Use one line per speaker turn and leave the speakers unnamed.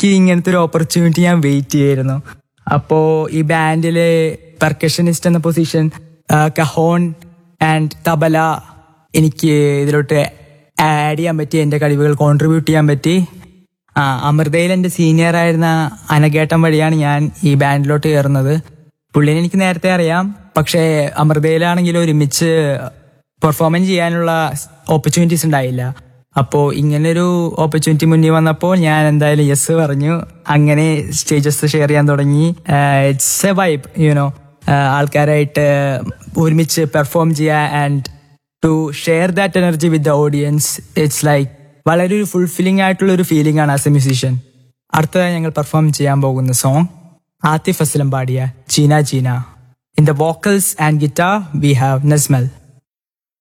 എനിക്ക് ഇങ്ങനത്തെ ഒരു ഓപ്പർച്യൂണിറ്റി ഞാൻ വെയിറ്റ് ചെയ്യായിരുന്നു അപ്പോ ഈ ബാൻഡിലെ പെർക്കഷനിസ്റ്റ് എന്ന പൊസിഷൻ കഹോൺ ആൻഡ് തബല എനിക്ക് ഇതിലോട്ട് ആഡ് ചെയ്യാൻ പറ്റി എന്റെ കഴിവുകൾ കോൺട്രിബ്യൂട്ട് ചെയ്യാൻ പറ്റി ആ അമൃതയിൽ എന്റെ സീനിയർ ആയിരുന്ന അനഗേട്ടൻ വഴിയാണ് ഞാൻ ഈ ബാൻഡിലോട്ട് കയറുന്നത് പുള്ളിനെ എനിക്ക് നേരത്തെ അറിയാം പക്ഷേ അമൃതയിലാണെങ്കിൽ ഒരുമിച്ച് പെർഫോമൻസ് ചെയ്യാനുള്ള ഓപ്പർച്യൂണിറ്റീസ് ഉണ്ടായില്ല അപ്പോ ഇങ്ങനൊരു ഓപ്പർച്യൂണിറ്റി മുന്നിൽ വന്നപ്പോൾ ഞാൻ എന്തായാലും യെസ് പറഞ്ഞു അങ്ങനെ സ്റ്റേജസ് ഷെയർ ചെയ്യാൻ തുടങ്ങി ഇറ്റ്സ് എ വൈബ് യുനോ ആൾക്കാരായിട്ട് ഒരുമിച്ച് പെർഫോം ചെയ്യുക and to share that energy with the audience it's like വളരെ ഒരു ഫുൾഫില്ലിംഗ് ആയിട്ടുള്ള ഒരു ഫീലിംഗ് ആണ് ആസ് എ മ്യൂസീഷ്യൻ അടുത്തതായി ഞങ്ങൾ പെർഫോം ചെയ്യാൻ പോകുന്ന സോങ് ആത്തിഫ് അസ്ലം പാടിയ ചീന ചീന in the vocals and guitar we have Nasmal